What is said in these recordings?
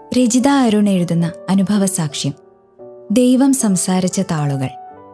രജിത അരുൺ എഴുതുന്ന അനുഭവ സാക്ഷ്യം ദൈവം സംസാരിച്ച താളുകൾ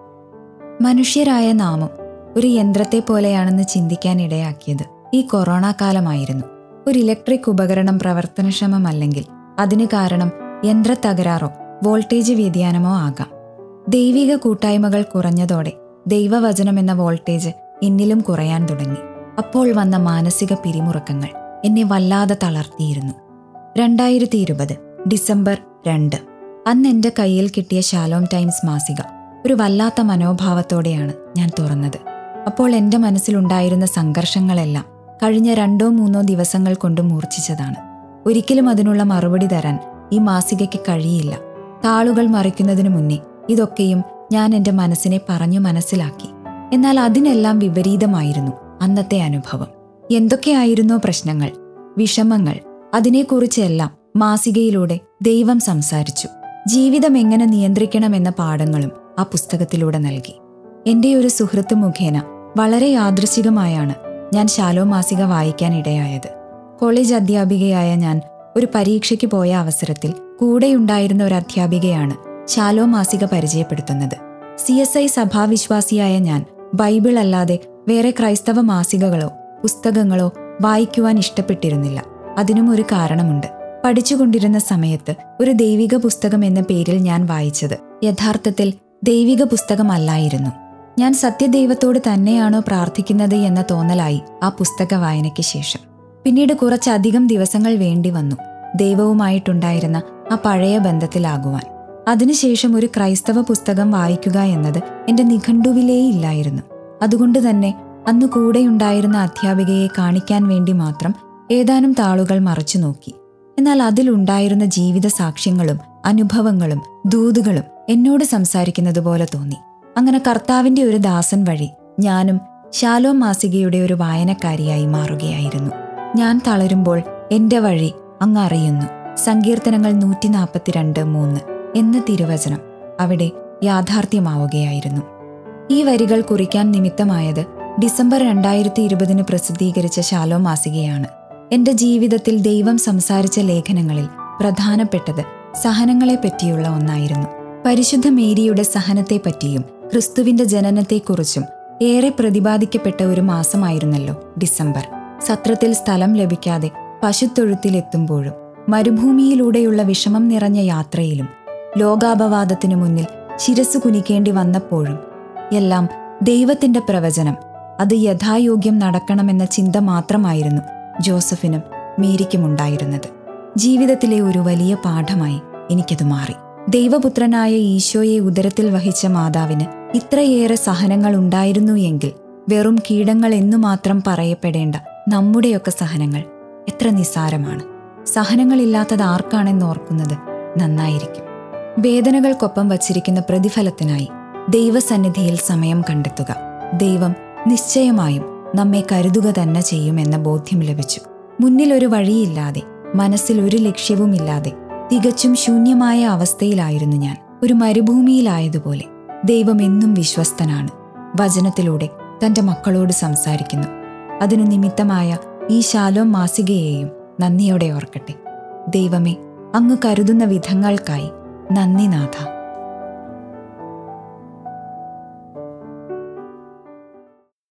മനുഷ്യരായ നാമം ഒരു യന്ത്രത്തെ പോലെയാണെന്ന് ചിന്തിക്കാൻ ഇടയാക്കിയത് ഈ കൊറോണ കാലമായിരുന്നു ഒരു ഇലക്ട്രിക് ഉപകരണം പ്രവർത്തനക്ഷമമല്ലെങ്കിൽ അതിന് കാരണം യന്ത്രത്തകരാറോ വോൾട്ടേജ് വ്യതിയാനമോ ആകാം ദൈവിക കൂട്ടായ്മകൾ കുറഞ്ഞതോടെ ദൈവവചനം എന്ന വോൾട്ടേജ് എന്നിലും കുറയാൻ തുടങ്ങി അപ്പോൾ വന്ന മാനസിക പിരിമുറുക്കങ്ങൾ എന്നെ വല്ലാതെ തളർത്തിയിരുന്നു രണ്ടായിരത്തി ഇരുപത് ഡിസംബർ രണ്ട് അന്ന് എൻ്റെ കയ്യിൽ കിട്ടിയ ഷാലോം ടൈംസ് മാസിക ഒരു വല്ലാത്ത മനോഭാവത്തോടെയാണ് ഞാൻ തുറന്നത് അപ്പോൾ എൻ്റെ മനസ്സിലുണ്ടായിരുന്ന സംഘർഷങ്ങളെല്ലാം കഴിഞ്ഞ രണ്ടോ മൂന്നോ ദിവസങ്ങൾ കൊണ്ട് മൂർച്ഛിച്ചതാണ് ഒരിക്കലും അതിനുള്ള മറുപടി തരാൻ ഈ മാസികയ്ക്ക് കഴിയില്ല താളുകൾ മറിക്കുന്നതിനു മുന്നേ ഇതൊക്കെയും ഞാൻ എൻ്റെ മനസ്സിനെ പറഞ്ഞു മനസ്സിലാക്കി എന്നാൽ അതിനെല്ലാം വിപരീതമായിരുന്നു അന്നത്തെ അനുഭവം എന്തൊക്കെയായിരുന്നോ പ്രശ്നങ്ങൾ വിഷമങ്ങൾ അതിനെക്കുറിച്ചെല്ലാം മാസികയിലൂടെ ദൈവം സംസാരിച്ചു ജീവിതം എങ്ങനെ നിയന്ത്രിക്കണമെന്ന പാഠങ്ങളും ആ പുസ്തകത്തിലൂടെ നൽകി എൻ്റെ ഒരു സുഹൃത്ത് മുഖേന വളരെ യാദൃശികമായാണ് ഞാൻ ശാലോ മാസിക വായിക്കാൻ ഇടയായത് കോളേജ് അധ്യാപികയായ ഞാൻ ഒരു പരീക്ഷയ്ക്ക് പോയ അവസരത്തിൽ കൂടെയുണ്ടായിരുന്ന ഒരു അധ്യാപികയാണ് ശാലോ മാസിക പരിചയപ്പെടുത്തുന്നത് സി എസ് ഐ സഭാവിശ്വാസിയായ ഞാൻ ബൈബിൾ അല്ലാതെ വേറെ ക്രൈസ്തവ മാസികകളോ പുസ്തകങ്ങളോ വായിക്കുവാൻ ഇഷ്ടപ്പെട്ടിരുന്നില്ല അതിനും ഒരു കാരണമുണ്ട് പഠിച്ചുകൊണ്ടിരുന്ന സമയത്ത് ഒരു ദൈവിക പുസ്തകം എന്ന പേരിൽ ഞാൻ വായിച്ചത് യഥാർത്ഥത്തിൽ ദൈവിക പുസ്തകമല്ലായിരുന്നു ഞാൻ സത്യദൈവത്തോട് തന്നെയാണോ പ്രാർത്ഥിക്കുന്നത് എന്ന തോന്നലായി ആ പുസ്തക വായനയ്ക്ക് ശേഷം പിന്നീട് കുറച്ചധികം ദിവസങ്ങൾ വേണ്ടി വന്നു ദൈവവുമായിട്ടുണ്ടായിരുന്ന ആ പഴയ ബന്ധത്തിലാകുവാൻ അതിനുശേഷം ഒരു ക്രൈസ്തവ പുസ്തകം വായിക്കുക എന്നത് എന്റെ നിഘണ്ടുവിലേ ഇല്ലായിരുന്നു അതുകൊണ്ട് തന്നെ അന്ന് കൂടെയുണ്ടായിരുന്ന അധ്യാപികയെ കാണിക്കാൻ വേണ്ടി മാത്രം ഏതാനും താളുകൾ മറച്ചു നോക്കി എന്നാൽ അതിലുണ്ടായിരുന്ന ജീവിത സാക്ഷ്യങ്ങളും അനുഭവങ്ങളും ദൂതുകളും എന്നോട് സംസാരിക്കുന്നത് പോലെ തോന്നി അങ്ങനെ കർത്താവിന്റെ ഒരു ദാസൻ വഴി ഞാനും ശാലോം മാസികയുടെ ഒരു വായനക്കാരിയായി മാറുകയായിരുന്നു ഞാൻ തളരുമ്പോൾ എന്റെ വഴി അങ്ങ് അറിയുന്നു സങ്കീർത്തനങ്ങൾ നൂറ്റി നാൽപ്പത്തിരണ്ട് മൂന്ന് എന്ന തിരുവചനം അവിടെ യാഥാർത്ഥ്യമാവുകയായിരുന്നു ഈ വരികൾ കുറിക്കാൻ നിമിത്തമായത് ഡിസംബർ രണ്ടായിരത്തി ഇരുപതിന് പ്രസിദ്ധീകരിച്ച ശാലോ മാസികയാണ് എന്റെ ജീവിതത്തിൽ ദൈവം സംസാരിച്ച ലേഖനങ്ങളിൽ പ്രധാനപ്പെട്ടത് സഹനങ്ങളെ പറ്റിയുള്ള ഒന്നായിരുന്നു പരിശുദ്ധ മേരിയുടെ സഹനത്തെപ്പറ്റിയും ക്രിസ്തുവിന്റെ ജനനത്തെക്കുറിച്ചും ഏറെ പ്രതിപാദിക്കപ്പെട്ട ഒരു മാസമായിരുന്നല്ലോ ഡിസംബർ സത്രത്തിൽ സ്ഥലം ലഭിക്കാതെ പശുത്തൊഴുത്തിലെത്തുമ്പോഴും മരുഭൂമിയിലൂടെയുള്ള വിഷമം നിറഞ്ഞ യാത്രയിലും ലോകാപവാദത്തിനു മുന്നിൽ ശിരസ് കുനിക്കേണ്ടി വന്നപ്പോഴും എല്ലാം ദൈവത്തിന്റെ പ്രവചനം അത് യഥായോഗ്യം നടക്കണമെന്ന ചിന്ത മാത്രമായിരുന്നു ജോസഫിനും മേരിക്കുമുണ്ടായിരുന്നത് ജീവിതത്തിലെ ഒരു വലിയ പാഠമായി എനിക്കത് മാറി ദൈവപുത്രനായ ഈശോയെ ഉദരത്തിൽ വഹിച്ച മാതാവിന് ഇത്രയേറെ സഹനങ്ങൾ ഉണ്ടായിരുന്നു എങ്കിൽ വെറും കീടങ്ങൾ എന്നു മാത്രം പറയപ്പെടേണ്ട നമ്മുടെയൊക്കെ സഹനങ്ങൾ എത്ര നിസ്സാരമാണ് സഹനങ്ങളില്ലാത്തത് ആർക്കാണെന്ന് ഓർക്കുന്നത് നന്നായിരിക്കും വേദനകൾക്കൊപ്പം വച്ചിരിക്കുന്ന പ്രതിഫലത്തിനായി ദൈവസന്നിധിയിൽ സമയം കണ്ടെത്തുക ദൈവം നിശ്ചയമായും നമ്മെ കരുതുക തന്നെ ചെയ്യുമെന്ന ബോധ്യം ലഭിച്ചു മുന്നിൽ ഒരു വഴിയില്ലാതെ മനസ്സിൽ ഒരു ലക്ഷ്യവുമില്ലാതെ തികച്ചും ശൂന്യമായ അവസ്ഥയിലായിരുന്നു ഞാൻ ഒരു മരുഭൂമിയിലായതുപോലെ ദൈവം എന്നും വിശ്വസ്തനാണ് വചനത്തിലൂടെ തന്റെ മക്കളോട് സംസാരിക്കുന്നു അതിനു നിമിത്തമായ ഈ ശാലോം മാസികയെയും നന്ദിയോടെ ഓർക്കട്ടെ ദൈവമേ അങ്ങ് കരുതുന്ന വിധങ്ങൾക്കായി നന്ദി നാഥ